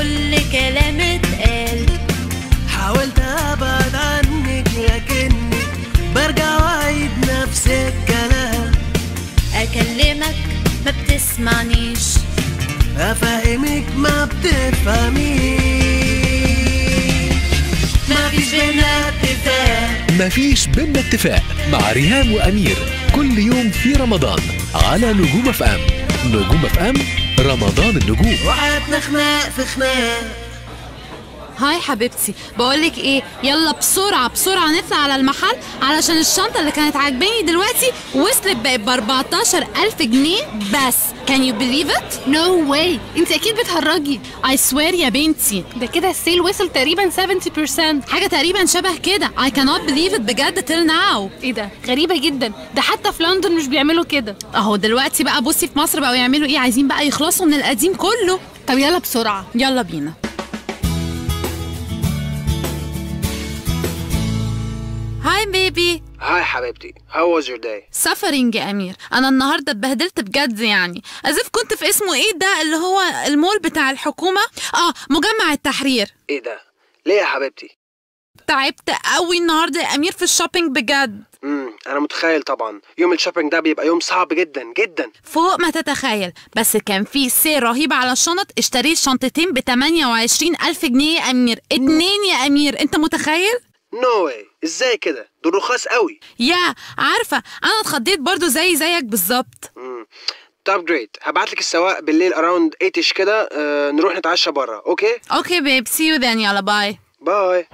كل كلام اتقال حاولت ابعد عنك لكني برجع واعيد نفس الكلام اكلمك ما بتسمعنيش افهمك ما بتفهميش مفيش بينا اتفاق مفيش بينا اتفاق مع ريهام وأمير كل يوم في رمضان على نجوم اف ام نجوم اف ام رمضان النجوم وحياتنا خناق في خناق هاي حبيبتي بقولك ايه يلا بسرعة بسرعة نطلع على المحل علشان الشنطة اللي كانت عاجباني دلوقتي وصلت بقت ب 14 ألف جنيه بس can you believe it؟ No way انت اكيد بتهرجي I swear يا بنتي ده كده السيل وصل تقريبا 70% حاجة تقريبا شبه كده I cannot believe it بجد till now ايه ده غريبة جدا ده حتى في لندن مش بيعملوا كده اهو دلوقتي بقى بصي في مصر بقوا يعملوا ايه عايزين بقى يخلصوا من القديم كله طب يلا بسرعة يلا بينا هاي بيبي هاي حبيبتي how was your day سفرنج يا امير انا النهارده اتبهدلت بجد يعني ازف كنت في اسمه ايه ده اللي هو المول بتاع الحكومه اه مجمع التحرير ايه ده ليه يا حبيبتي تعبت قوي النهارده يا امير في الشوبينج بجد امم انا متخيل طبعا يوم الشوبينج ده بيبقى يوم صعب جدا جدا فوق ما تتخيل بس كان في سير رهيب على الشنط اشتريت شنطتين ب 28 ألف جنيه يا أمير اتنين يا أمير أنت متخيل؟ نو واي ازاي كده دول رخاص قوي يا عارفة أنا اتخضيت برضو زي زيك بالظبط امم طب جريت هبعت لك السواق بالليل اراوند 8 كده آه نروح نتعشى بره اوكي اوكي بيب سي يو ذن يلا باي باي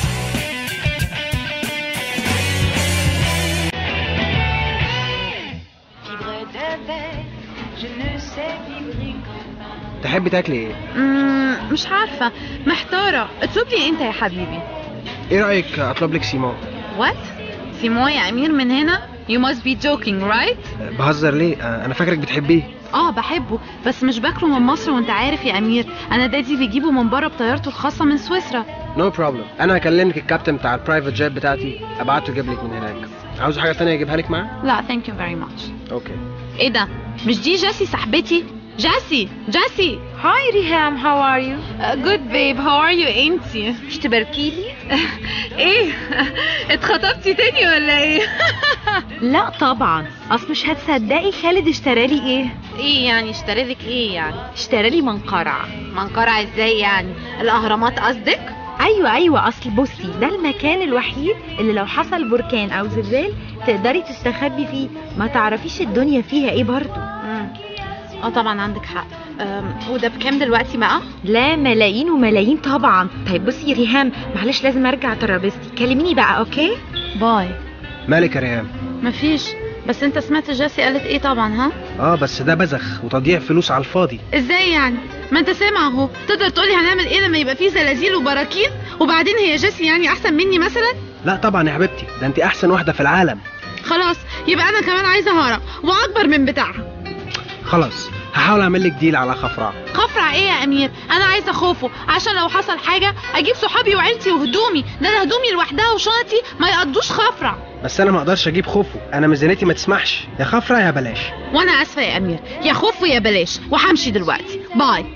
Vivre d'avec, je ne sais vivre comment. تحبي تاكلي ايه مم، مش عارفة محتارة اطلب لي انت يا حبيبي ايه رايك اطلب لك سيمون وات سيمو يا أمير من هنا You must be joking right؟ آه، بهزر ليه آه، انا فاكرك بتحبيه اه بحبه بس مش باكله من مصر وانت عارف يا أمير أنا دادي بيجيبه من بره بطيارته الخاصة من سويسرا نو no بروبلم انا هكلمك الكابتن بتاع البرايفت جيت بتاعتي ابعته يجيب لك من هناك عاوز حاجه تانية يجيبها لك معاه لا ثانك يو فيري ماتش اوكي ايه ده مش دي جاسي صاحبتي جاسي جاسي Hi Riham, how are you? جود بيب هاو ار يو انتي مش تباركيلي؟ ايه اتخطبتي تاني ولا ايه لا طبعا اصل مش هتصدقي خالد اشترى لي ايه؟ ايه يعني اشتري لك ايه يعني اشترى لي منقرع منقرع ازاي يعني الاهرامات قصدك ايوه ايوه اصل بصي ده المكان الوحيد اللي لو حصل بركان او زلزال تقدري تستخبي فيه ما تعرفيش الدنيا فيها ايه برضو مم. اه طبعا عندك حق أم، وده بكام دلوقتي بقى لا ملايين وملايين طبعا طيب بصي يا ريهام معلش لازم ارجع ترابيزتي كلميني بقى اوكي باي مالك يا ريهام مفيش بس انت سمعت جاسي قالت ايه طبعا ها اه بس ده بزخ وتضييع فلوس على الفاضي ازاي يعني ما انت سامع اهو تقدر تقولي هنعمل ايه لما يبقى فيه زلازل وبراكين وبعدين هي جاسي يعني احسن مني مثلا لا طبعا يا حبيبتي ده انت احسن واحده في العالم خلاص يبقى انا كمان عايزه هرم واكبر من بتاعها خلاص هحاول اعمل لك ديل على خفرع خفرع ايه يا امير انا عايزه خوفه عشان لو حصل حاجه اجيب صحابي وعيلتي وهدومي ده انا هدومي لوحدها وشنطي ما يقضوش خفرع بس انا ما اقدرش اجيب خوفه انا ميزانيتي ما تسمحش يا خفرع يا بلاش وانا اسفه يا امير يا خوفه يا بلاش وهمشي دلوقتي باي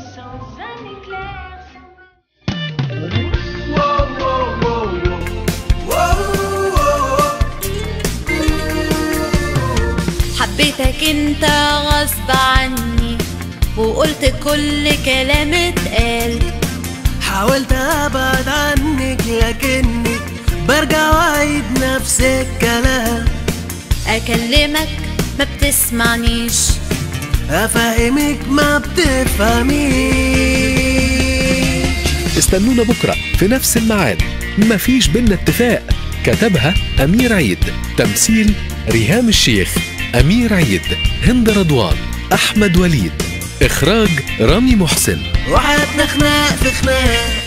حبيتك انت غصب عني وقلت كل كلام اتقال حاولت ابعد عنك لكني برجع واعيد نفس الكلام اكلمك ما بتسمعنيش افهمك ما بتفهميش استنونا بكرة في نفس الميعاد مفيش بينا اتفاق كتبها أمير عيد تمثيل ريهام الشيخ أمير عيد هند رضوان أحمد وليد إخراج رامي محسن وحياتنا خناق في خناق